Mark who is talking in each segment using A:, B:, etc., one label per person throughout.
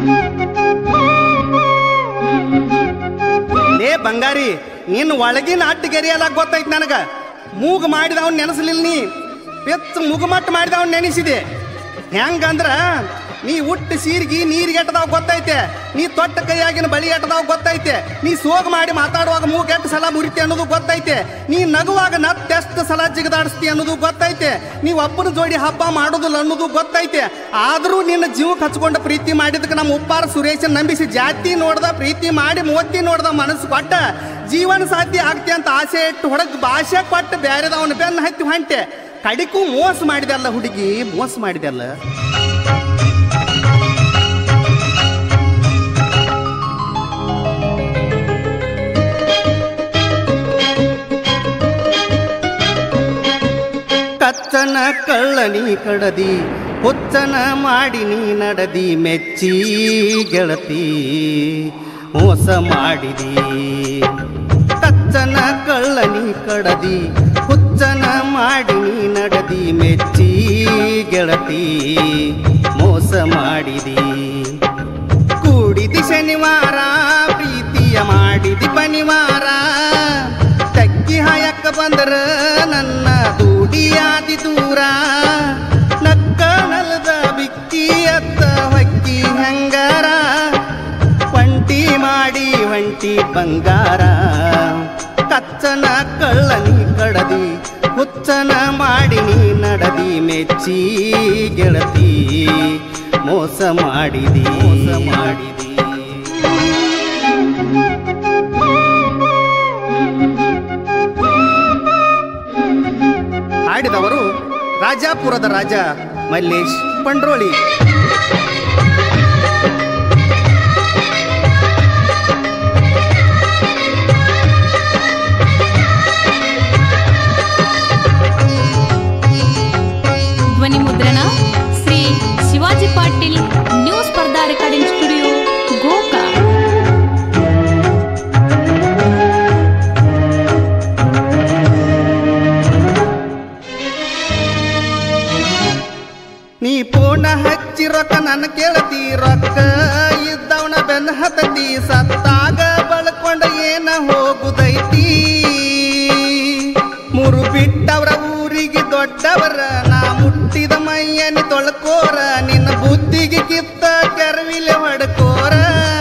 A: ಲೇ ಬಂಗಾರಿ ನಿನ್ನ ಒಳಗಿನ ಅಡ್ಡಗೆರೆಯಲ್ಲ ಗೊತ್ತೈತಿ ನನಗ ಮೂಗು ಮಾಡಿದವನ್ ನೆನೆಸಲಿಲ್ಲ ನೀ ಪೆಚ್ಚ ಮುಗುಮಟ್ಟು ಮಾಡಿದವನ್ ನೆನೆಸಿದೆ ಹೆಂಗಂದ್ರ ನೀ ಉಟ್ಟ ಸೀರ್ಗಿ ನೀರಿಗೆ ಎಟ್ಟದಾವ್ ಗೊತ್ತೈತೆ ನೀ ತೊಟ್ಟ ಕೈಯಾಗಿನ ಬಳಿ ಎಟ್ಟದಾವ್ ಗೊತ್ತೈತೆ ನೀ ಸೋಗ ಮಾಡಿ ಮಾತಾಡುವಾಗ ಮೂಗ್ ಎಟ್ಟು ಸಲ ಮುರಿತಿ ಅನ್ನೋದು ಗೊತ್ತೈತೆ ನೀ ನಗುವಾಗ ನತ್ ಎಷ್ಟು ಸಲ ಜಿಗದಾಡಿಸ್ತಿ ಅನ್ನೋದು ಗೊತ್ತೈತೆ ನೀ ಒಬ್ಬನ ಜೋಡಿ ಹಬ್ಬ ಮಾಡೋದಿಲ್ಲ ಅನ್ನೋದು ಗೊತ್ತೈತೆ ಆದರೂ ನಿನ್ನ ಜೀವಕ್ಕೆ ಹಚ್ಕೊಂಡು ಪ್ರೀತಿ ಮಾಡಿದಕ್ಕೆ ನಮ್ಮ ಉಪ್ಪಾರ ಸುರೇಶನ್ ನಂಬಿಸಿ ಜಾತಿ ನೋಡ್ದ ಪ್ರೀತಿ ಮಾಡಿ ಮೂವತ್ತಿ ನೋಡ್ದ ಮನಸ್ಸು ಕೊಟ್ಟ ಜೀವನ ಸಾಧ್ಯ ಆಗ್ತಿ ಅಂತ ಆಸೆ ಇಟ್ಟು ಹೊಡಗ್ ಭಾಷೆ ಕೊಟ್ಟು ಬ್ಯಾರೆದವನ ಬೆನ್ನ ಹತ್ತಿ ಹೊಂಟೆ ಕಡಿಗೂ ಮೋಸ ಮಾಡಿದಲ್ಲ ಹುಡುಗಿ ಮೋಸ ಮಾಡಿದಲ್ಲ ಕಚ್ಚನ ಕಳ್ಳನಿ ಕಡದಿ ಹುಚ್ಚನ ಮಾಡಿ ನೀ ನಡದಿ ಮೆಚ್ಚಿ ಗೆಳತಿ ಮೋಸ ಮಾಡಿದಿ ಕಚ್ಚನ ಕಳ್ಳನಿ ಕಡದಿ ಹುಚ್ಚನ ಮಾಡಿ ನೀ ನಡದಿ ಮೆಚ್ಚಿ ಗೆಳತಿ ಮೋಸ ಮಾಡಿದಿ ಕೂಡಿದಿ ಶನಿವಾರ ಪ್ರೀತಿಯ ಮಾಡಿದಿ ಬನಿವಾರ ತಗ್ಗಿ ಹಾಯಕ್ಕ ಬಂದರ ನನ್ನ ದೂಡಿಯಾದಿ ದೂರ ನಕ್ಕ ನಲ್ದ ಬಿಕ್ಕಿ ಅತ್ತ ಹೊಕ್ಕಿ ಹಂಗಾರ ಒಂಟಿ ಮಾಡಿ ಒಂಟಿ ಬಂಗಾರ ಕಚ್ಚನ ಕಳ್ಳನಿ ಕಡದಿ ಹುಚ್ಚನ ಮಾಡಿ ನೀ ನಡದಿ ಮೆಚ್ಚಿ ಗೆಳತಿ ಮೋಸ ಮಾಡಿದಿ ಮೋಸ ಮಾಡಿದಿ ಹಾಡಿದವರು ರಾಜಾಪುರದ ರಾಜ ಮಲ್ಲೇಶ್ ಪಂಡ್ರೋಳಿ
B: ಧ್ವನಿ ಮುದ್ರಣ Shri Shivaji Patil new Spardha recording studio ಗೋಕಾ
A: ನೀ ಪೂರ್ಣ ಹಚ್ಚಿ ರೊಕ್ಕ ನನ್ನ ಕೇಳತಿ ರೊಕ್ಕ ಇದ್ದವನ ಬೆನ್ನ ಹತ್ತತಿ ಸತ್ತಾಗ ಬಳಕೊಂಡ ಏನ ಹೋಗುದೈತಿ ಮೂರು ಬಿಟ್ಟವ್ರ ಊರಿಗೆ ದೊಡ್ಡವರ ನಾ ಮುಟ್ಟಿದ ಮೈಯನಿ ತೊಳ್ಕೋರ ನಿನ್ನ ಬುದ್ಧಿಗೆ ಕಿತ್ತ ಕೆರವಿಲೆ ಹೊಡ್ಕೋರ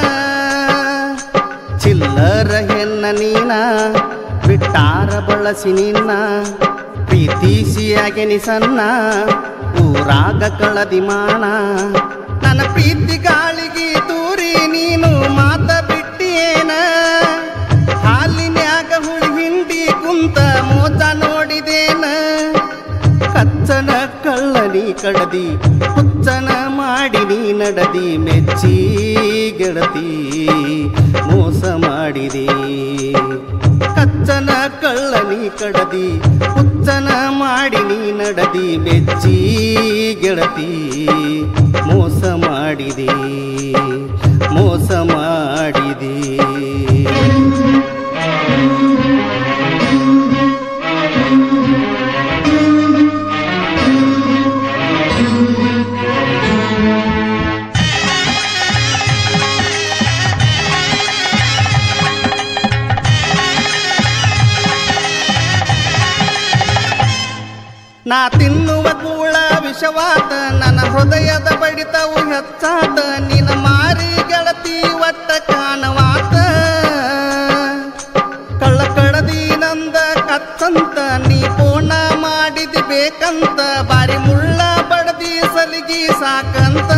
A: ಚಿಲ್ಲರ ಹೆಣ್ಣ ನೀನ ಬಿಟ್ಟಾರ ಬಳಸಿ ನಿನ್ನ ಪ್ರೀತಿಸಿಯಾಗೆ ನಿಸನ್ನ ಊರಾಗ ಕಳದಿ ಮಾಣ ನನ್ನ ಪ್ರೀತಿ ಗಾಳಿಗೆ ತೂರಿ ನೀನು ಮಾತ ಬಿಟ್ಟಿಯೇನ ಹಾಲಿನ್ಯಾಗ ಹುಳಿ ಹಿಂಡಿ ಕುಂತ ಮೋತ ನೋಡಿದೇನ ಕಚ್ಚನ ಕಳ್ಳನಿ ಕಡದಿ ಹುಚ್ಚನ ಮಾಡಿ ನೀ ನಡದಿ ಮೆಚ್ಚಿ ಗೆಳತಿ ಮೋಸ ಮಾಡಿದಿ ಕಚ್ಚನ ಕಳ್ಳನಿ ಕಡದಿ ಹುಚ್ಚನ ಮಾಡಿ ನೀ ನಡದಿ ಮೆಚ್ಚಿ ಗೆಳತಿ ಮೋಸ ಮಾಡಿದಿ ಮೋಸ ಮಾಡಿದಿ ನಾ ತಿನ್ನುವ ಕೂಳ ವಿಷವಾತ ನನ್ನ ಹೃದಯದ ಬಡಿತವು ಹೆಚ್ಚಾತ ನಿನ್ನ ಮಾರಿ ಗೆಳತಿ ಒಟ್ಟ ಕಾಣವಾತ ಕಳ್ಳ ಕಡದಿ ನಂದ ಕತ್ತಂತ ನೀ ಪೋಣ ಮಾಡಿದಿ ಬೇಕಂತ ಬಾರಿ ಮುಳ್ಳ ಬಡದಿ ಸಲಿಗಿ ಸಾಕಂತ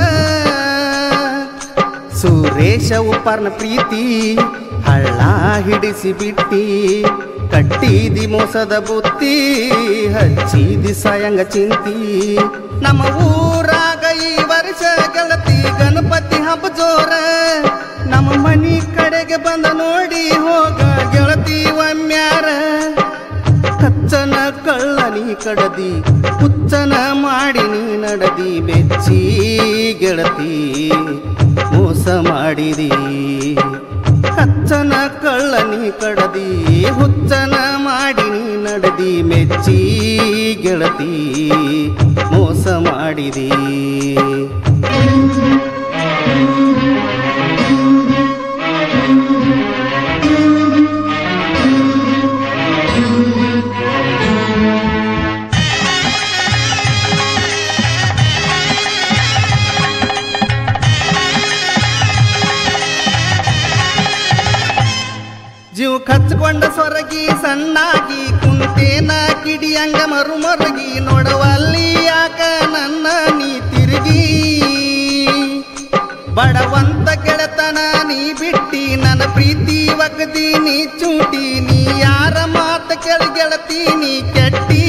A: ಸುರೇಶ ಉಪ್ಪರ್ನ ಪ್ರೀತಿ ಹಳ್ಳ ಹಿಡಿಸಿ ಬಿಟ್ಟಿ ಕಟ್ಟಿದಿ ಮೋಸದ ಬುತ್ತಿ ಹಚ್ಚಿದಿ ಸಾಯಂಗ ಚಿಂತಿ ನಮ್ಮ ಊರಾಗ ಈ ವರ್ಷ ಗೆಳತಿ ಗಣಪತಿ ಹಬ್ಬ ಜೋರ ನಮ್ಮ ಮನಿ ಕಡೆಗೆ ಬಂದ ನೋಡಿ ಹೋಗ ಗೆಳತಿ ಒಮ್ಮ್ಯಾರ ಕಚ್ಚನ ಕಳ್ಳನಿ ಕಡದಿ ಹುಚ್ಚನ ಮಾಡಿ ನೀ ನಡದಿ ಬೆಚ್ಚಿ ಗೆಳತಿ ಮೋಸ ಮಾಡಿದಿ ಕಚ್ಚನ ಕಳ್ಳನಿ ಕಡದಿ ಹುಚ್ಚನ ಮಾಡಿ ನೀ ನಡದಿ ಮೆಚ್ಚಿ ಗೆಳತಿ ಮೋಸ ಮಾಡಿದಿ ಮುಚ್ಕೊಂಡ ಸೊರಗಿ ಸಣ್ಣಾಗಿ ಕುಂತೇನ ಕಿಡಿಯಂಗ ಮರುಮೊರಗಿ ನೋಡವಲ್ಲಿ ಯಾಕ ನನ್ನ ನೀ ತಿರುಗಿ ಬಡವಂತ ಗೆಳತನ ನೀ ಬಿಟ್ಟಿ ನನ್ನ ಪ್ರೀತಿ ಒಗದಿ ನೀ ಚೂಟಿ ನೀ ಯಾರ ಮಾತ ಕೆಳ ಗೆಳತಿ ನೀ ಕೆಟ್ಟಿ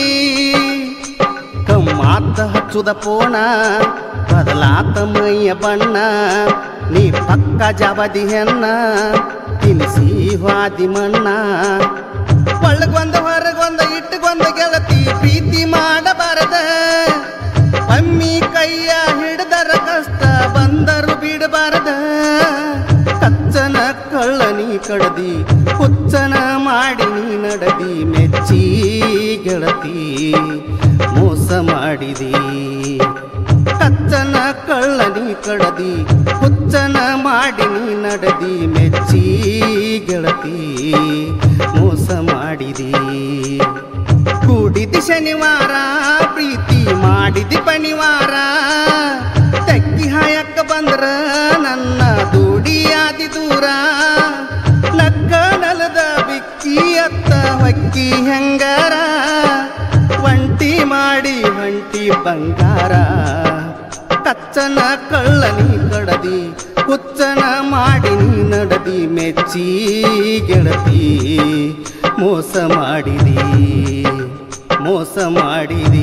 A: ಕಮ್ಮಾತ ಹಚ್ಚುದ ಪೋಣ ಬದಲಾತ ಮೈಯ ಬಣ್ಣ ನೀ ಪಕ್ಕ ಜಬದಿ ಹೆಣ್ಣ ತಿನಿಸಿ ಹಾದಿ ಮಣ್ಣ ಒಳಗೊಂದ ಹೊರಗೊಂದ ಇಟ್ಟುಕೊಂದ ಗೆಳತಿ ಪ್ರೀತಿ ಮಾಡಬಾರದ ಅಮ್ಮಿ ಕೈಯ ಹಿಡ್ದರ ಕಷ್ಟ ಬಂದರು ಬಿಡಬಾರದ ಕಚ್ಚನ ಕಳ್ಳನಿ ಕಡದಿ ಹುಚ್ಚನ ಮಾಡಿ ನೀ ನಡದಿ ಮೆಚ್ಚಿ ಗೆಳತಿ ಮೋಸ ಮಾಡಿದಿ ಕಚ್ಚನ ಕಳ್ಳನಿ ಕಡದಿ ಹುಚ್ಚನ ಮಾಡಿ ನೀ ನಡದಿ ಮೆಚ್ಚಿ ಗೆಳತಿ ಮೋಸ ಮಾಡಿದಿ ಕೂಡಿದಿ ಶನಿವಾರ ಪ್ರೀತಿ ಮಾಡಿದಿ ಪಣಿವಾರ ತೆಕ್ಕಿ ಹಾಯಕ್ಕ ಬಂದ್ರ ನನ್ನ ದೂಡಿಯಾದಿ ದೂರ ನಕ್ಕ ನಲದ ಬಿಕ್ಕಿ ಅತ್ತ ಹೊಕ್ಕಿ ಹೆಂಗಾರ ಒಂಟಿ ಮಾಡಿ ಹೊಂಟಿ ಬಂಗಾರ ಕಚ್ಚನ ಕಳ್ಳನಿ ಕಡದಿ ಹುಚ್ಚನ ಮಾಡಿ ನೀ ನಡದಿ ಮೆಚ್ಚಿ ಗೆಳತಿ ಮೋಸ ಮಾಡಿದಿ ಮೋಸ ಮಾಡಿದಿ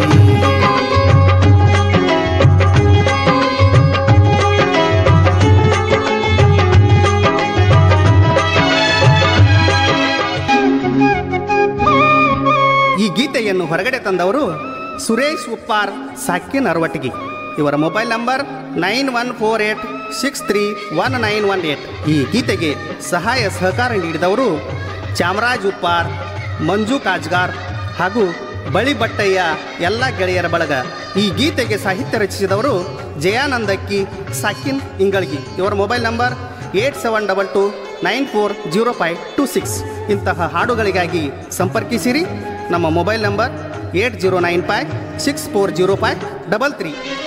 A: ಈ ಗೀತೆಯನ್ನು ಹೊರಗಡೆ ತಂದವರು ಸುರೇಶ್ ಉಪ್ಪಾರ್ ಸಾಕಿನ್ ಅರವಟಗಿ ಇವರ mobile number nine one four eight six three one nine one eight ಈ ಗೀತೆಗೆ ಸಹಾಯ ಸಹಕಾರ ನೀಡಿದವರು ಚಾಮರಾಜ್ ಉಪ್ಪಾರ್ ಮಂಜು ಕಾಜ್ಗಾರ್ ಹಾಗೂ ಬಳಿ ಬಟ್ಟಯ್ಯ ಎಲ್ಲ ಗೆಳೆಯರ ಬಳಗ ಈ ಗೀತೆಗೆ ಸಾಹಿತ್ಯ ರಚಿಸಿದವರು ಜಯಾನಂದಕ್ಕಿ ಸಾಕಿನ್ ಇಂಗಳಗಿ ಇವರ mobile number eight seven double two nine four zero five two six ಇಂತಹ ಹಾಡುಗಳಿಗಾಗಿ ಸಂಪರ್ಕಿಸಿರಿ ನಮ್ಮ mobile number eight zero nine five six four zero five double three